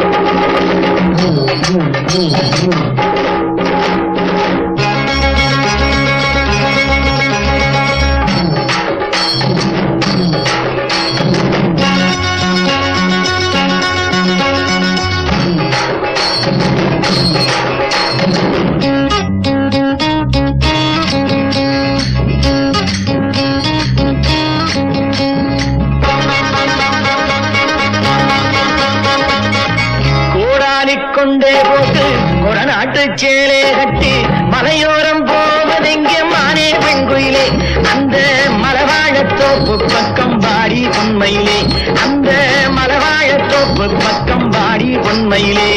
கூடாலிக் கொண்டே போட்டு கொடநாட்டு சேலே கட்டி மலையோரம் போவதெங்கே மானே பெண்குயிலே அந்த மலவாழத்தோப்பு பக்கம் பாடி உண்மையிலே அந்த மலவாழத்தோப்பு பக்கம் பாடி உண்மையிலே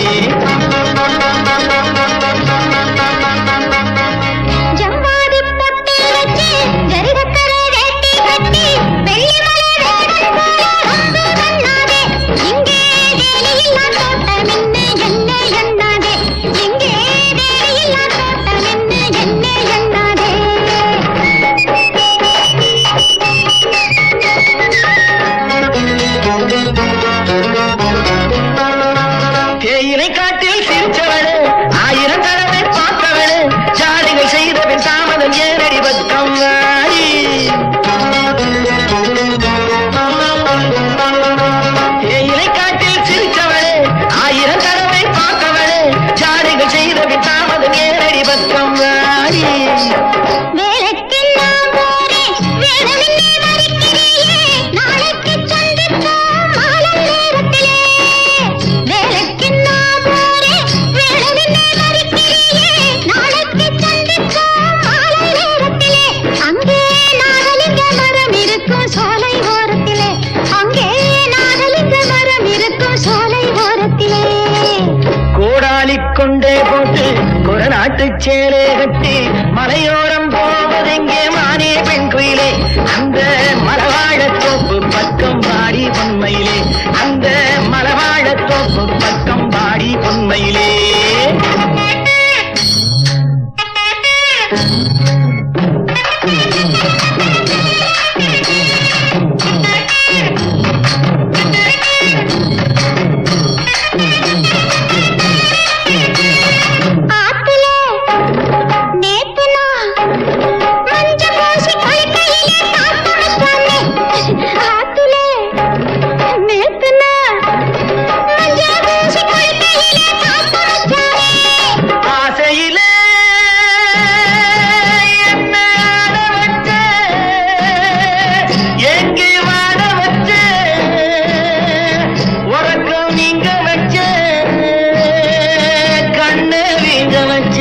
ஜம்மாதி பொட்டு வச்சு ஜரிகக்கரை வேட்டி கட்டி வெள்ளிமலை வேடன் போல அம்பு பண்ணாதே இங்கே வேலியில்லா தோட்டம் என்ன என்ன எண்ணாதே இங்கே வேலியில்லா தோட்டம் என்ன என்ன எண்ணாதே தேயிலை காட்டில் சிரிச்சவளு ஆயிரம் தடவை பார்த்தவளு ஜாலிகள் செய்த பின் தாமதம் ஏறடி பக்கம் வாடி தேயிலை காட்டில் சிரிச்சவளு ஆயிரம் தடவை பார்த்தவளு ஜாலிகள் செய்த பின் தாமதம் ஏறடி பக்கம் வாடி வேலைக்கு நான் போறேன் வேணுமென்னே மறிக்கிறியே நாளைக்கு சந்திப்போம் மாலை நேரத்திலே வேலைக்கு நான் போறேன் வேணுமென்னே மறிக்கிறியே நாளைக்கு சந்திப்போம் மாலை நேரத்திலே அங்கே நாகலிங்க மரம் இருக்கும் சோலை ஓரத்திலே அங்கே நாகலிங்க மரம் இருக்கும் சோலை ஓரத்திலே கோடாலிக் கொண்டே போட்டு கொரநாட்டு சேலே கட்டி மலையோரம் போவதெங்கே மானே பெண் குயிலே அந்த மலவாழத்தோப்பு பக்கம் பாடி பொன்மையிலே அந்த மலவாழத்தோப்பு பக்கம் பாடி பொன்மையிலே ஆத்துல நேத்து நான் மஞ்ச பூசி குளிக்கையிலே காத்து வச்சானே ஆத்துல நேத்து நான் மஞ்ச பூசி குளிக்கையிலே காத்து வச்சானே ஆசையிலே என்ன ஆட வச்ச எங்கே வாட வச்ச உறக்கம் நீங்க வச்ச கண்ணு வீங்க வச்ச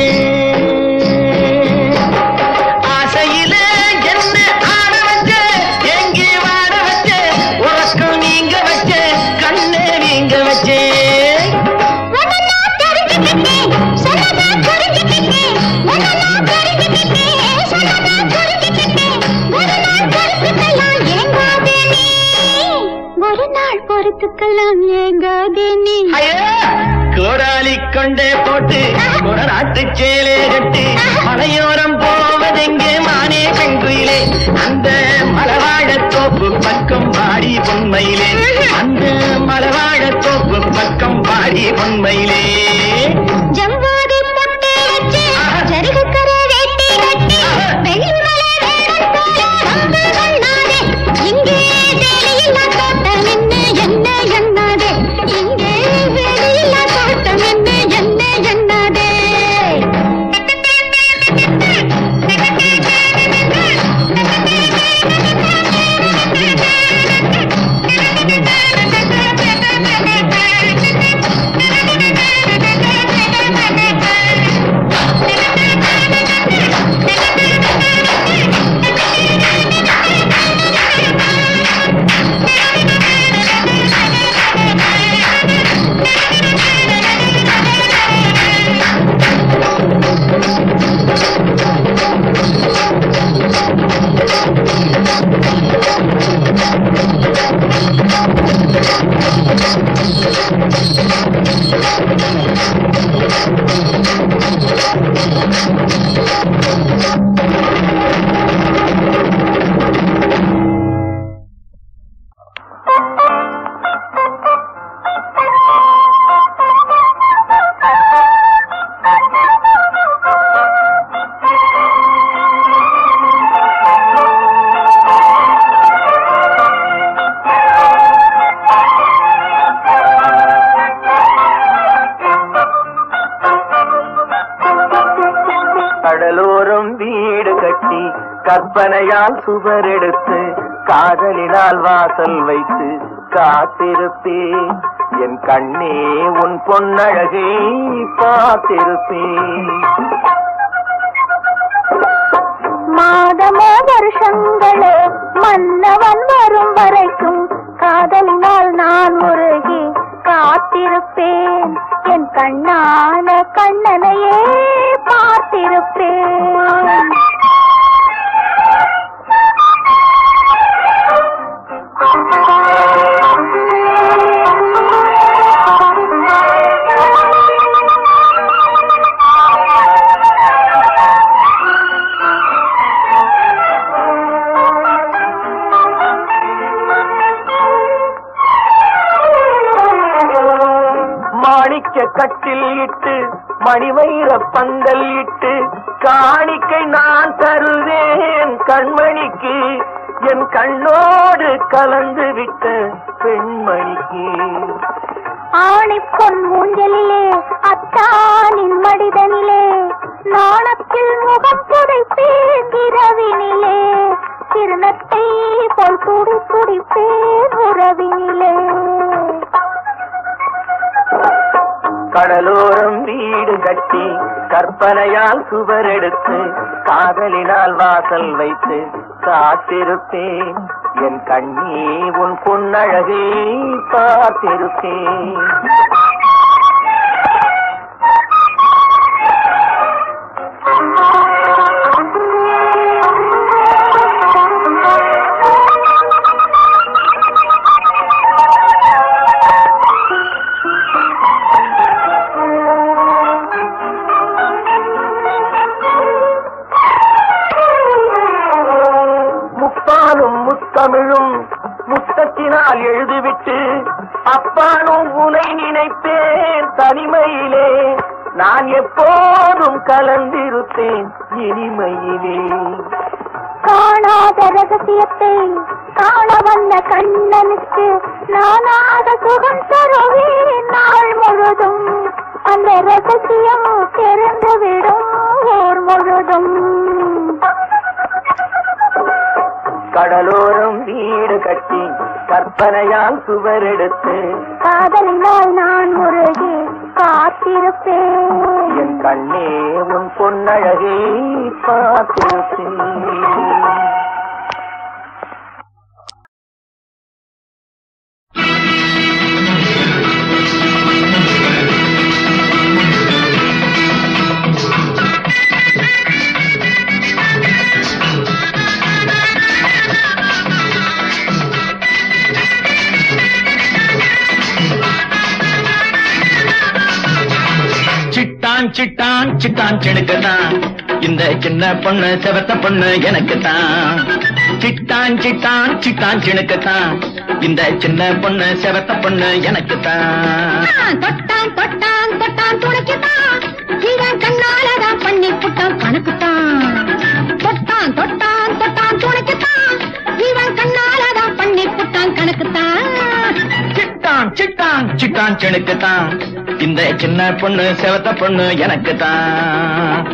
ஆசையிலே என்ன ஆட வச்ச எங்கே வாட வச்ச உறக்கம் நீங்க வச்ச கண்ணு நீங்க வச்சே உன்னை நான் தெரிஞ்சுக்கிட்டேன் சொன்னதா புரிஞ்சுக்கிட்டேன் உன்னை நான் தெரிஞ்சுக்கிட்டேன் சொன்னதா புரிஞ்சுக்கிட்டேன் ஒரு நாள் பொறுத்துக்கலாம் ஏங்காதே நீ ஒரு நாள் பொறுத்துக்கலாம் ஏங்காதே நீ ஐயா! கோடாலி கொண்டே போட்டு கொடநாட்டு சேலே கட்டி மலையோரம் போவதெங்கே மானே பெண்குயிலே அந்த மலவாழத்தோப்பு பக்கம் பாடி பொன்மையிலே அந்த மலவாழத்தோப்பு பக்கம் பாடி பொன்மையிலே ஜம்பாதி பொட்டு வச்சு ஜருகுக்கரை வேட்டி கட்டி வெள்ளிமலை வேடன் போல அம்பு பண்ணாதே இங்கே வேலியில்லா தோட்டம் என்ன என்ன எண்ணாதே இங்கே வேலியில்லா தோட்டம் என்ன என்ன எண்ணாதே கற்பனையால் சுவர் எடுத்து காதலினால் வாசல் வைத்து காத்திருப்பேன் என் கண்ணே உன் பொன்னழகை பார்த்திருப்பேன் மாதமோ வருஷங்களோ மன்னவன் வரும் வரைக்கும் காதலினால் நான் முருகி காத்திருப்பேன் என் கண்ணான கண்ணனையே பார்த்திருப்பேன் மாணிக்க கட்டில் இட்டு மணிவயிற பந்தல் இட்டு காணிக்கை நான் தருவேன் கண்மணிக்கு என் கண்ணோடு கலந்து விட்ட பெண்மணிக்கு ஆணிப்பொன் ஊஞ்சலிலே அத்தானின் மடிதனிலே நாணத்தில் முகம் புதைப்பேன் இரவினிலே திருநத்தை போல் துடி துடிப்பேன் உறவினிலே கடலோரம் வீடு கட்டி கற்பனையால் சுவர் எடுத்து காதலினால் வாசல் வைத்து காத்திருப்பேன் என் கண்ணே உன் பொன்னழகை பார்த்திருப்பேன் முப்பாலும் முத்தமிழும் முத்தத்தினால் எழுதிவிட்டு அப்பானும் உனை நினைப்பேன் தனிமையிலே நான் எப்போதும் கலந்திருப்பேன் இனிமையிலே காணாத ரகசியத்தை காண வந்த கண்ணனுக்கு நானாக சுகம் தருவேன் நாள் முழுதும் அந்த ரகசியம் தெரிந்துவிடும் ஊர் முழுதும் கடலோரம் வீடு கட்டி கற்பனையால் சுவர் எடுத்து காதலினால் நான் முருகி காத்திருப்பேன் என் கண்ணே உன் பொன்னழகை பார்த்திருப்பேன் சிட்டான் சிட்டான் சிட்டான் செடுக்கதான் இந்த சின்ன பொண்ணு செவத்த பொண்ணு எனக்கு தான் சிட்டான் சிட்டான் சிட்டான் சிணுக்கத்தான் இந்த சின்ன பொண்ணு செவத்த பொண்ணு எனக்கு தான் தொட்டான் தொட்டான் தொட்டான் துணைக்குத்தான் இவன் கண்ணாலதான் பண்ணி புட்டான் கணக்குத்தான் தொட்டான் தொட்டான் தொட்டான் துணைக்குத்தான் இவன் கண்ணாலதான் பண்ணி புட்டான் கணக்குத்தான் சிட்டான் சிட்டான் சிட்டான் செடுக்கத்தான் இந்த சின்ன பொண்ணு செவத்த பொண்ணு எனக்கு தான்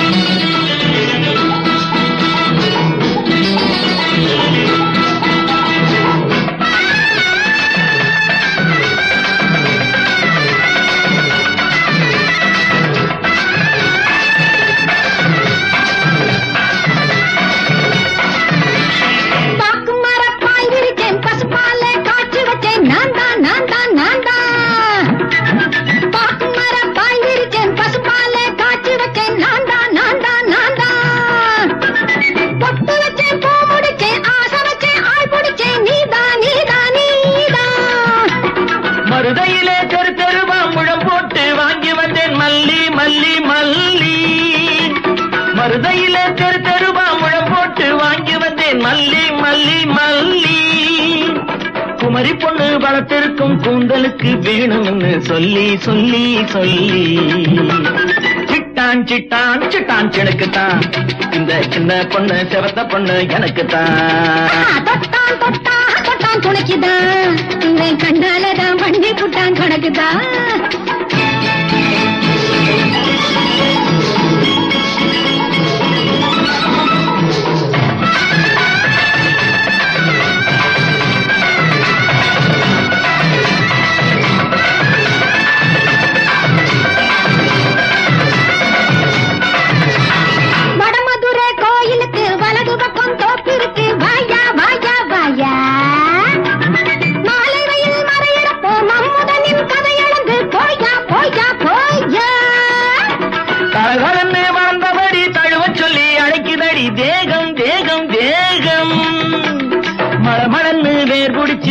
பாக்கு மரப்பாய் விரிச்சேன் பசுப்பால காய்ச்சி வச்சேன் நான் தான் நான் தான் நான் தான் பாக்கு மரப்பாய் விரிச்சேன் பசுப்பால காய்ச்சி வச்சேன் நான் தான் நான் தான் நான் தான் பொட்டு வச்சேன் பூ முடிச்சேன் ஆசை வச்சேன் ஆள் பிடிச்சேன் நீதான் நீதான் நீதான் மருதையிலே தெரு தெருவா முழம் போட்டு வாங்கி வந்தேன் மல்லி மல்லி மல்லி மருதையிலே தெரு தெருவா முழம் போட்டு வாங்கி வந்தேன் மல்லி மல்லி மல்லி குமரி பொண்ணு வளர்த்திருக்கும் கூந்தலுக்கு வேணும்னு சொல்லி சொல்லி சொல்லி சிட்டான் சிட்டான் சிட்டான் சினுக்குத்தான் இந்த சின்ன பொண்ணு செவத்த பொண்ணு எனக்கு தான் தொட்டான் தொட்டான் தொட்டான் துணைக்குதான் இவன் கண்ணாலதான் பண்ணி புட்டான் கணக்குதான்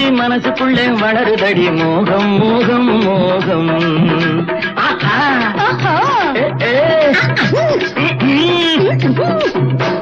மனசுக்குள்ள வளருதடி மோகம் மோகம் மோகம் ஆஹா. ஓஹோ ஏ, ஏ. ம், ம்.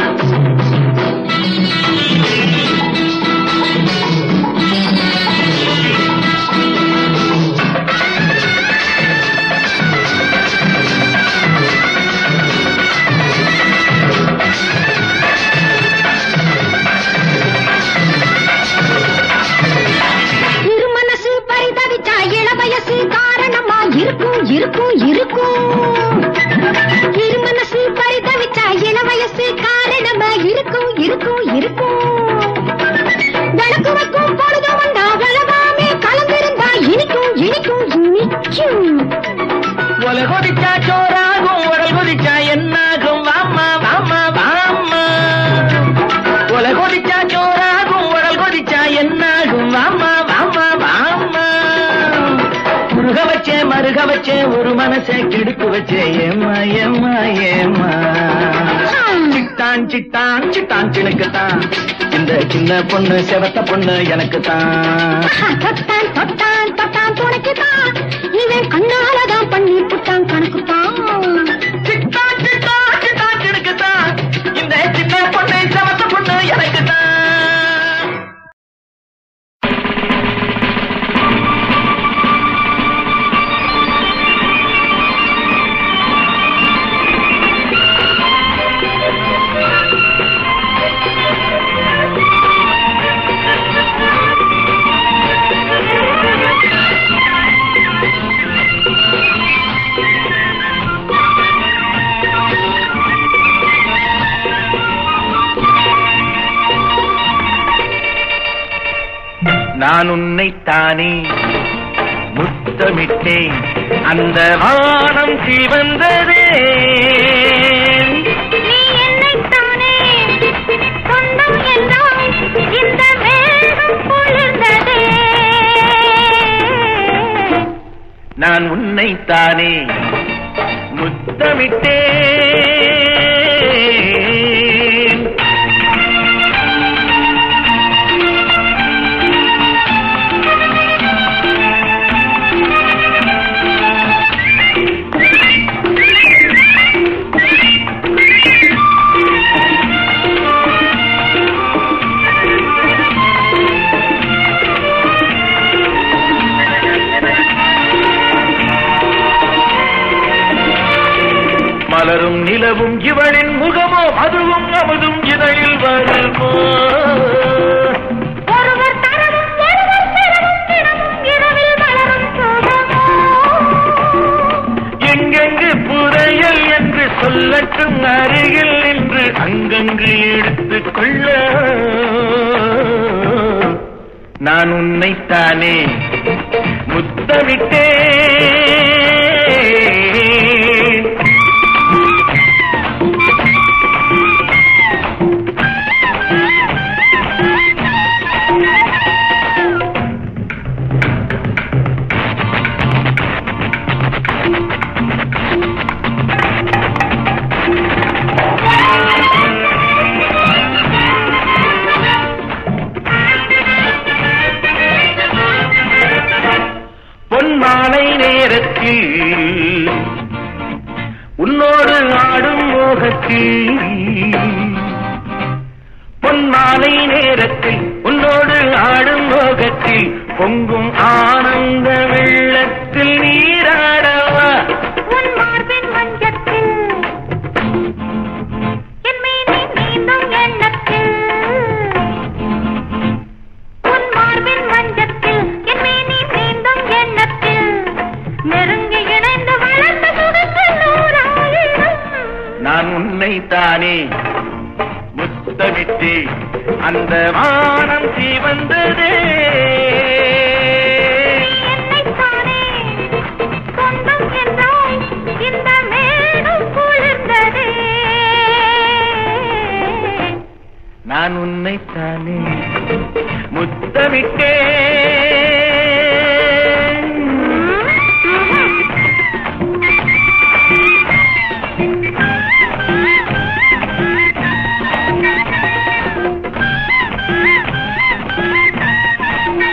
இரு மனசு பரிதவிச்சா இள வயசு காரணமா இருக்கும் இருக்கும் இருக்கும் இரு மனசு பரிதவிச்சா இள வயசு காரணமா இருக்கும் இருக்கும் இருக்கும் விளக்கு வைக்கும் பொழுது வந்தா விளவாமே கலந்திருந்தா இனிக்கும் இனிக்கும் இனிக்கும் ஒலை கொதிச்சா சோறாகும் உடல் கொதிச்சா என்னாகும் வாமா வாமா வாமா ஒலை கொதிச்சா சோறாகும் உடல் கொதிச்சா என்னாகும் வாமா வாமா வாமா முருக வச்சே மருக வச்சே ஒரு மனசை கெடுத்து வச்சே ஏமா ஏமா ஏமா சிட்டான் சிட்டான் சிட்டான் சினுக்குத்தான் இந்த சின்ன பொண்ணு செவத்த பொண்ணு எனக்கு தான் ஆஹா, தொட்டான் தொட்டான் தொட்டான் துணைக்குதான் இவன் கண்ணாலதான் பண்ணி புட்டான் கணக்குத்தான் சிட்டான் சிட்டான் சிட்டான் சினுக்குத்தான் இந்த சின்ன பொண்ணு செவத்த பொண்ணு எனக்கு தான் நான் உன்னைத்தானே முத்தமிட்டேன் அந்த வானம் சிவந்ததே நீ என்னைத்தானே சொந்தம் என்றால் இந்த மேகம் குளிர்ந்ததே நான் உன்னைத்தானே முத்தமிட்டேன் மலரும் நிலவும் இவளின் முகமோ அதுவும் அமுதும் இதழில் வருமோ ஒருவர் தரவும் ஒருவர் பெறவும் தினமும் இரவில் வளரும் சுகமோ எங்கெங்கு புதையல் என்று சொல்லட்டும் அருகில் நின்று அங்கங்கு எடுத்துக் கொள்ள நான் உன்னைத்தானே முத்தமிட்டேன் பொன்மாலை நேரத்தில் உன்னோடு ஆடும் மோகத்தில் பொன்மாலை நேரத்தில் உன்னோடு ஆடும் மோகத்தில் பொங்கும் ஆனந்த வெள்ளத்தில் நீராடவா உன் மார்பின் மஞ்சத்தில் என் மீனி நீந்தும் எண்ணத்தில் உன் மார்பின் மஞ்சத்தில் என் மீனி நீந்தும் எண்ணத்தில் நெருங்கி இணைந்து வளர்ந்த சுகத்தில் நூறாயிரம் நான் உன்னைத்தானே முத்தமிட்டு அந்த வானம் சிவந்ததே என்னைத்தானே சொந்தம் என்றால் இந்த மேகம் குளிர்ந்ததே நான் உன்னைத்தானே முத்தமிட்டேன் ஆ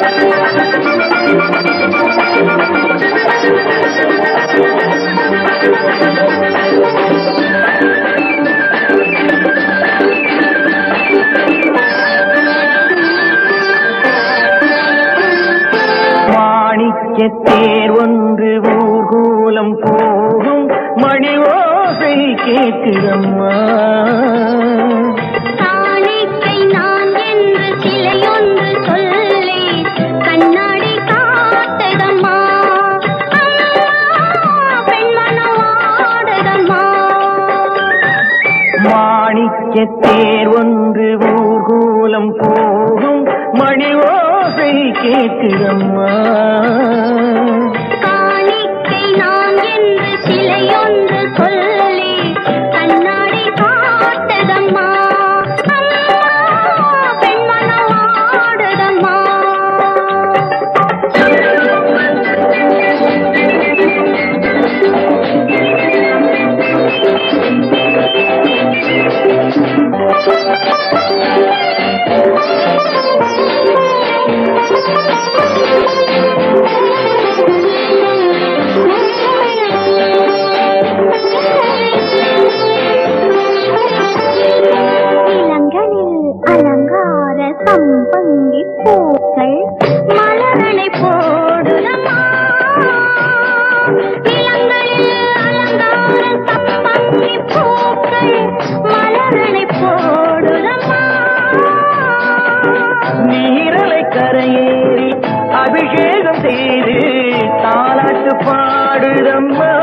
மாணிக்க தேர் ஒன்று ஊர்கோலம் போகும் மணி ஓசை கேட்கிறம்மா காணிக்கை நான் என்று சிலையொன்று சொல்லி கண்ணாடி காட்டதம்மா பெண்மனவாடதம்மா மாணிக்க தேர் ஒன்று ஊர்கோலம் போகும் மணி ஓசை கேட்கிறம்மா காணிக்கை நான் என்று சிலையொன்று சொல்லி கண்ணாடி காட்டதம்மா பெண்மனவாடதம்மா இளங்களில் அலங்கார சம்பங்கி பூக்கள் மலரனை போடுதம்மா இளங்களில் அலங்கார சம்பங்கி பூக்கள் மலரனை போடுதம்மா நீரலை கரையேறி அபிஷேகம் செய்து தாலாட்டு பாடுதம்மா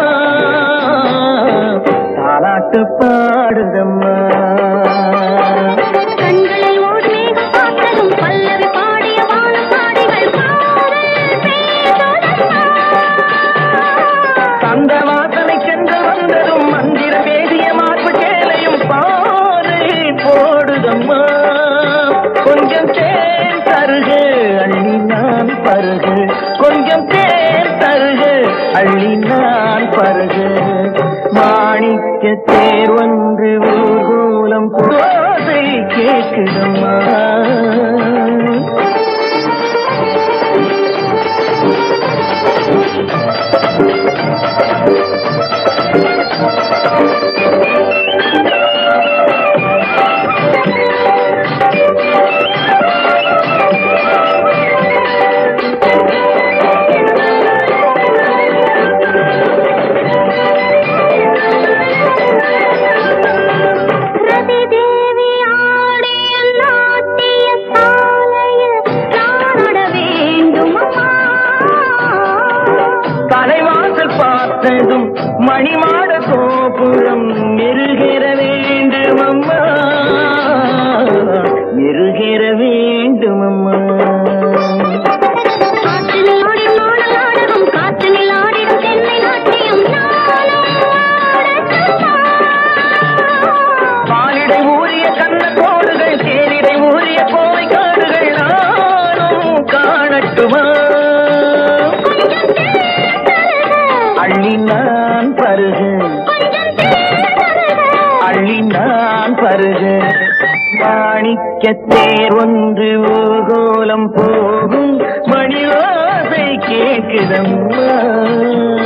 தாலாட்டு பாடுதம்மா கண்களில் ஓர் மேகம் பார்த்ததும் பல்லவி பாடிய வானப்பாடிகள் காதல் பேசுதம்மா அந்த வாசனை சென்று வந்ததும் மந்திர பேசிய மார்பு சேலையும் பாதை போடுதம்மா கொஞ்சம் தேன் தருகு அள்ளி நான் பருகு கொஞ்சம் தேன் தருகு அள்ளி நான் பருகு மாணிக்க தேர் ஒன்று ஊர்கோலம் போதை கேட்குதம்மா ரதி தேவி ஆடிய நாட்டிய சாலையில் நாட வேண்டுமம்மா தலைவாசல் பார்த்ததும் மணிமாட கோபுரம் மெருகேற வேண்டும் அம்மா மெருகேற வேண்டும் அம்மா காற்றினில் ஆடி நாடல் நாடகம் காற்றினில் ஆடிடும் தென்னை நாட்டியம் நாளும் ஆடட்டுமா? பாலிடை ஊறிய கண்ண கோடுகள் தேரிடை ஊறிய கோவை காடுகள் நானும் காணட்டுமா கொஞ்சம் தேன் தருக, அள்ளி நான் பருகு கொஞ்சம் தேன் தருக. அள்ளி நான் பருகு மாணிக்க தேர் ஒன்று ஊர்கோலம் போகும் மணி ஓசை கேட்குதம்மா